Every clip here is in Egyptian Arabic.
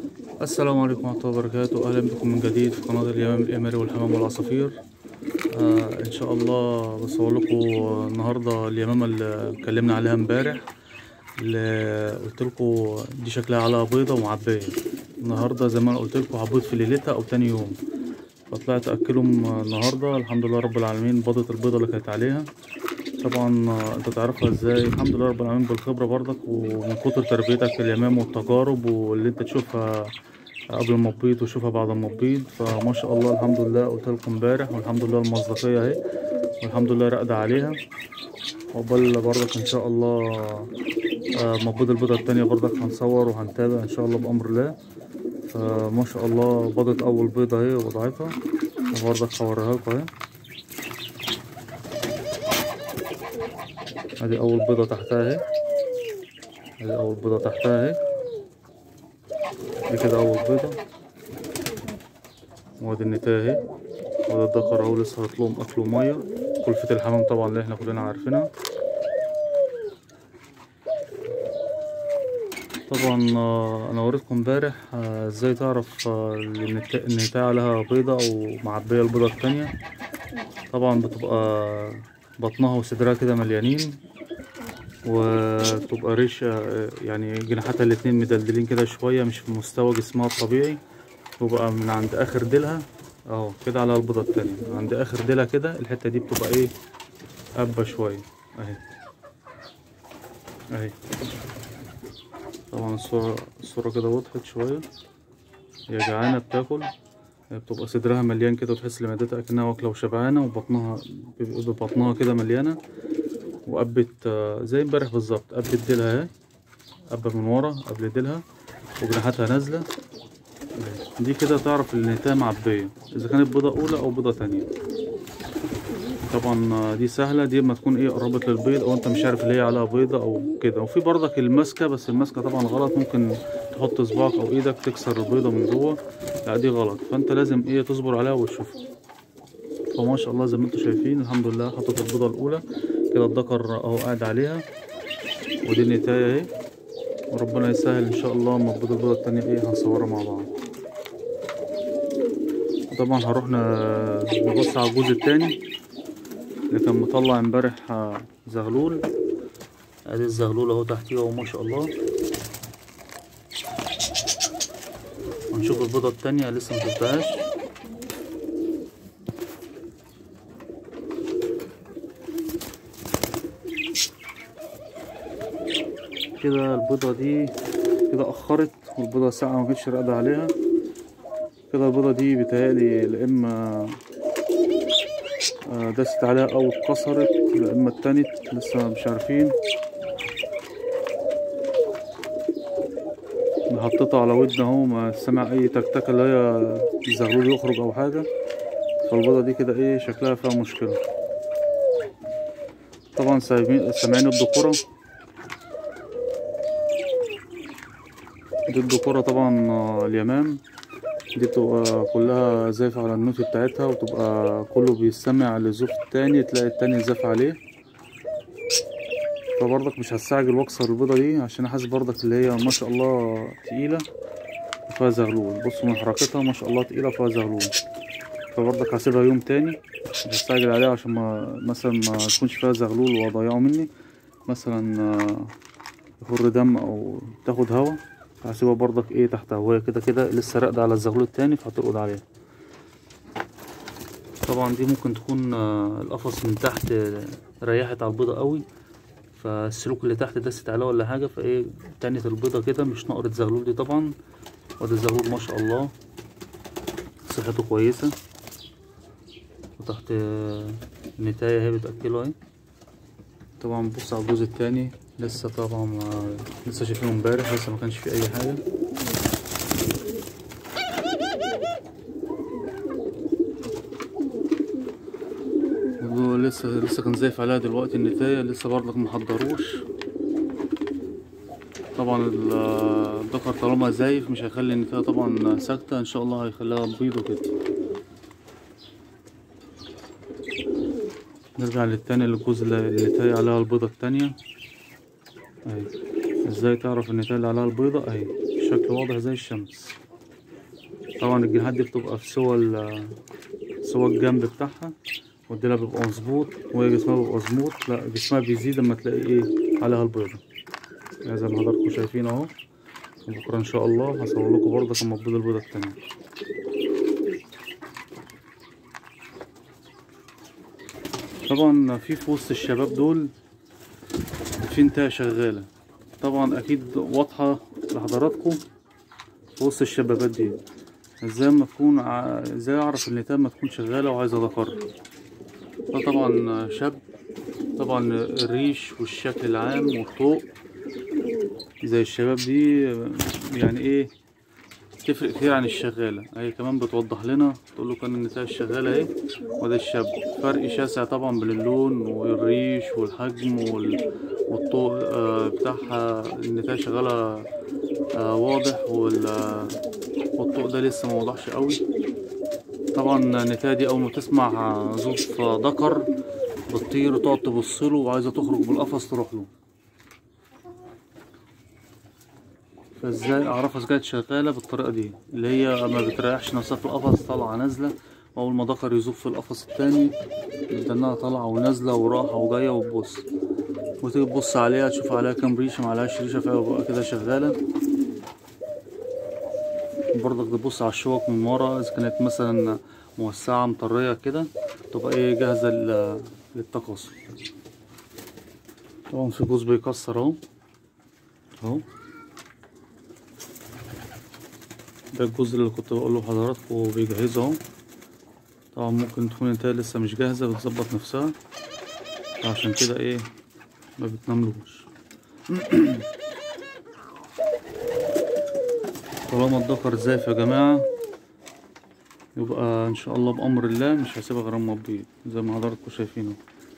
السلام عليكم ورحمة الله وبركاته أهلا بكم من جديد في قناة اليمام الإماري والحمام والعصافير آه إن شاء الله بصور لكم النهاردة اليمامة اللي اتكلمنا عليها امبارح اللي قلت لكم دي شكلها على بيضة ومعبية النهاردة زي ما أنا قلت لكم هبيض في ليلتها أو تاني يوم فطلعت أكلهم النهاردة الحمد لله رب العالمين بيضة البيضة اللي كانت عليها طبعا آه، انت تعرفها ازاي الحمد لله رب العالمين بالخبرة برضك ومن كتر تربيتك اليمام والتجارب واللي انت تشوفها قبل ما تبيض وشوفها بعد ما تبيض فما شاء الله الحمد لله قلت لكم امبارح والحمد لله المصداقية اهي والحمد لله راقدة عليها عقبال برضك ان شاء الله آه، ما تبيض البيضة التانية برضك هنصور وهنتابع ان شاء الله بأمر الله فما شاء الله بيضت أول بيضة اهي وضعتها وبرضك هوريها لكم اهي ادي اول بيضة تحتها اهي ادي اول بيضة تحتها اهي دي كده اول بيضة وادي النتاية اهي وده الدكر اهو لسه هيطلبهم اكل ومية كلفة الحمام طبعا اللي احنا كلنا عارفينها طبعا آه، انا وريتكم امبارح آه، ازاي تعرف آه، النتا- النتاية عليها بيضة او معبية البيضة التانية طبعا بتبقى بطنها وصدرها كده مليانين وتبقى ريشة يعني جناحاتها الاتنين مدلدلين كده شوية مش في مستوى جسمها الطبيعي وبقى من عند آخر ديلها اهو كده على البيضة التانية عند آخر ديلها كده الحتة دي بتبقى ايه قبة شوية اهي اهي طبعا الصورة الصورة كده وضحت شوية هي جعانة بتاكل هي بتبقى صدرها مليان كده وتحس لمعدتها أكنها واكلة وشبعانة وبطنها بيبقى بطنها كده مليانة وقبت آه، زي امبارح بالظبط قبت ديلها اهي قبة من ورا قبل ديلها وجناحاتها نازلة دي كده تعرف ان النتاية معبية اذا كانت بيضة اولى او بيضة تانية طبعا آه، دي سهلة دي اما تكون ايه قربت للبيض او انت مش عارف اللي هي عليها بيضة او كده وفي برضك الماسكة بس الماسكة طبعا غلط ممكن تحط صباعك او ايدك تكسر البيضة من جوه لا دي غلط فانت لازم ايه تصبر عليها وتشوفها فما شاء الله زي ما انتم شايفين الحمد لله حطت البيضة الاولى كده الذكر اهو قاعد عليها ودي النتاية اهي وربنا يسهل ان شاء الله اما تبيض البيضة التانية ايه هنصورها مع بعض طبعا هروح ن- نبص على الجزء التاني اللي كان مطلع امبارح آه، زغلول ادي الزغلول اهو تحتيه اهو ما شاء الله هنشوف البيضة التانية لسه مشفتهاش كده البيضة دي كده أخرت والبيضة ساعة ما كانتش راقدة عليها كده البيضة دي بيتهيألي يا إما آه، دست عليها أو اتكسرت يا إما اتنت لسه مش عارفين أنا حطيتها على ودن أهو ما سمع أي تكتكة اللي هي الزغلول يخرج أو حاجة فالبيضة دي كده إيه شكلها فيها مشكلة طبعا سامعين سامعين الدكورة دي الدكورة طبعا آه، اليمام دي بتبقى كلها زايفة على النوت بتاعتها وتبقى كله بيستمع للزوف التاني تلاقي التاني زاف عليه فبرضك مش هستعجل واكسر البيضة دي عشان احس برضك اللي هي ما شاء الله تقيلة وفيها زغلول بصوا من حركتها ما شاء الله تقيلة وفيها زغلول فبرضك هسيبها يوم تاني مش هستعجل عليها عشان ما مثلا ما تكونش فيها زغلول واضيعه مني مثلا آه، يخر دم او تاخد هوا هسيبها برضك ايه تحت هواية كده كده لسه راقدة على الزغلول التاني فهترقد عليها طبعا دي ممكن تكون آه، القفص من تحت آه، ريحت على البيضة قوي فالسلوك اللي تحت دست عليه ولا حاجة فايه تنت البيضة كده مش نقرة زغلول دي طبعا وادي الزغلول ما شاء الله صحته كويسة وتحت آه، النتاية اهي بتأكله اهي طبعا بص على الجزء التاني لسه طبعا ما لسه شايفينه امبارح لسه ما كانش فيه اي حاجة وهو لسه لسه كان زايف عليها دلوقتي النتاية لسه برضك محضروش طبعا ال- الذكر طالما زايف مش هيخلي النتاية طبعا ساكتة ان شاء الله هيخليها بيض وكده نرجع للتاني للجزء اللي النتاية عليها البيضة التانية اهي ازاي تعرف النتاية اللي عليها البيضة اهي بشكل واضح زي الشمس طبعا الجناحات دي بتبقى في سوى ال- سوى الجنب بتاعها والديلها بيبقى مظبوط وهي جسمها بيبقى مظبوط لا جسمها بيزيد لما تلاقي ايه عليها البيضة يعني زي ما حضراتكم شايفين اهو وبكرة ان شاء الله هصور لكم برضك اما تبيض البيضة التانية طبعا في في وسط الشباب دول في انتهى شغالة طبعا اكيد واضحة لحضراتكم في وسط الشبابات دي ازاي ما تكون ع- ازاي اعرف ان النتاية ما تكون شغالة وعايزة ذكر ده طبعا شاب طبعا الريش والشكل العام والطوق زي الشباب دي يعني ايه تفرق كتير عن الشغالة هي كمان بتوضح لنا تقول له كان النتاية الشغالة اهي وده الشاب فرق شاسع طبعا بين اللون والريش والحجم وال- والطوق آه، بتاعها النتاية شغالة آه، واضح وال- والطوق ده لسه ما وضحش قوي طبعا النتاية دي اول ما تسمع زوف ذكر بتطير وتقعد تبص له وعايزة تخرج من القفص تروح له فازاي اعرفها اذا كانت شغاله بالطريقه دي اللي هي ما بتريحش نفسها في القفص طالعه نازله واول ما ذكر يزوف في القفص التاني تستناها طالعه ونازله وراحه وجايه وتبص وتيجي تبص عليها تشوف عليها كام ريشه معلهاش ريشه فيبقى كده شغاله برضك تبص على الشوك من ورا اذا كانت مثلا موسعه مطريه كده تبقى ايه جاهزه لل- للتقاصي طبعا في جوز بيكسر اهو اهو ده الجزء اللي كنت بقوله لحضراتكم بيجهزه اهو طبعا ممكن تكون انت لسه مش جاهزة بتظبط نفسها عشان كده ايه ما بتناملوش طالما الذكر زايف يا جماعة يبقى ان شاء الله بأمر الله مش هسيبها غير اما تبيض زي ما حضراتكم شايفينه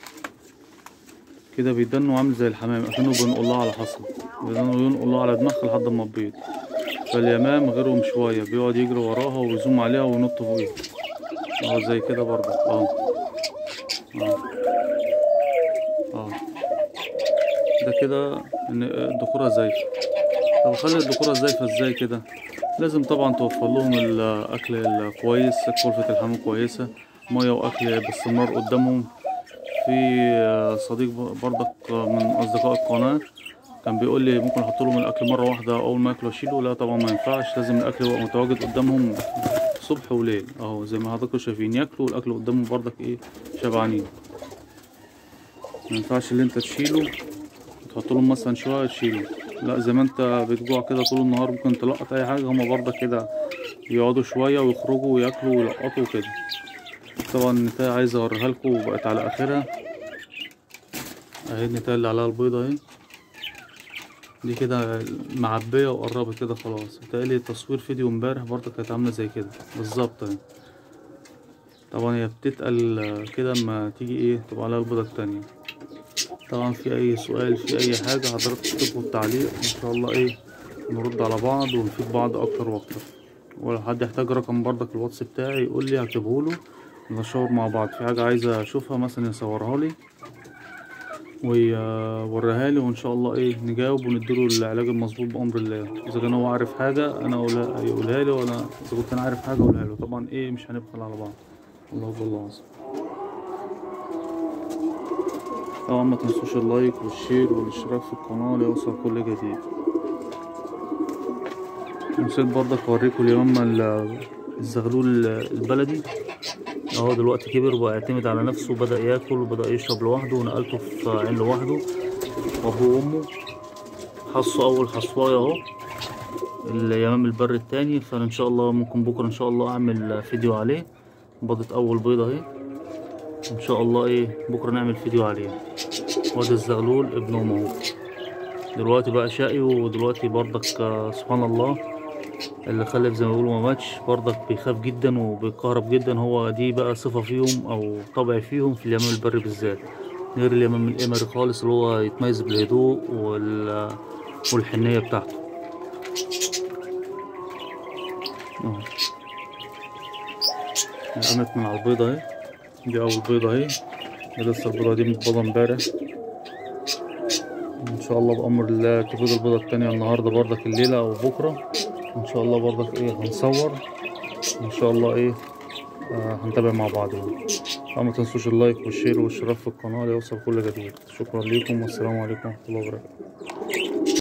كده بيدنوا عامل زي الحمام اكنه بنقول لها على حصى بيدنوا ينقل لها على دماغها لحد ما تبيض فاليمام غيرهم شوية بيقعد يجري وراها ويزوم عليها وينط فوقيها اه زي كده برضه اه اه اه ده كده ان الذكورة زايفة طب خلي الذكورة زايفة ازاي كده لازم طبعا توفر لهم الاكل الكويس غرفة الحمام كويسة مية واكل باستمرار قدامهم في صديق برضك من اصدقاء القناة كان بيقول لي ممكن احط لهم الاكل مره واحده اول ما ياكلوا اشيله لا طبعا ما ينفعش لازم الاكل يبقى متواجد قدامهم صبح وليل اهو زي ما حضراتكم شايفين ياكلوا والاكل قدامهم برضك ايه شبعانين ما ينفعش اللي انت تشيله تحط لهم مثلا شويه تشيله لا زي ما انت بتجوع كده طول النهار ممكن تلقط اي حاجه هما برضك كده يقعدوا شويه ويخرجوا وياكلوا ويلقطوا كده طبعا النتاية عايز اوريها لكم وبقت على اخرها اهي النتاية اللي عليها البيضة اهي دي كده معبية وقربت كده خلاص بتقالي تصوير فيديو امبارح برضه كانت عاملة زي كده بالظبط اهي طبعا هي بتتقل كده اما تيجي ايه تبقى عليها البيضة التانية طبعا في اي سؤال في اي حاجة حضرتك تكتبوا التعليق ان شاء الله ايه نرد على بعض ونفيد بعض اكتر واكتر ولو حد يحتاج رقم برضك الواتس بتاعي يقول لي هكتبهوله نشاور مع بعض في حاجة عايزة اشوفها مثلا يصورها لي ويوريها لي وان شاء الله ايه نجاوب ونديله العلاج المظبوط بامر الله اذا كان هو عارف حاجه انا اقولها يقولها لي وانا اذا كنت انا عارف حاجه اقولها له طبعا ايه مش هنبخل على بعض الله اكبر الله العظيم طبعا ما تنسوش اللايك والشير والاشتراك في القناه ليوصل كل جديد نسيت برضك اوريكم اليوم الزغلول البلدي اهو دلوقتي كبر وبقى يعتمد على نفسه وبدأ ياكل وبدأ يشرب لوحده ونقلته في عين لوحده وابوه وامه حصوا اول حصوايه اهو اليمام البر التاني فانا ان شاء الله ممكن بكره ان شاء الله اعمل فيديو عليه بيضة اول بيضة اهي ان شاء الله ايه بكره نعمل فيديو عليه وادي الزغلول ابن امه دلوقتي بقى شقي ودلوقتي برضك سبحان الله اللي خلف زي ما بيقولوا ما ماتش برضك بيخاف جدا وبيكهرب جدا هو دي بقى صفة فيهم أو طبع فيهم في اليمام البري بالذات غير اليمام الإمري خالص اللي هو يتميز بالهدوء وال... والحنية بتاعته اهو قامت من على البيضة اهي دي أول بيضة اهي لسه البيضة دي متبضة امبارح ان شاء الله بأمر الله تبيض البيضة التانية النهاردة برضك الليلة أو بكرة ان شاء الله برضك ايه هنصور ان شاء الله ايه آه هنتابع مع بعض يعني ما تنسوش اللايك والشير والاشتراك في القناة ليوصل كل جديد شكرا لكم والسلام عليكم ورحمة الله وبركاته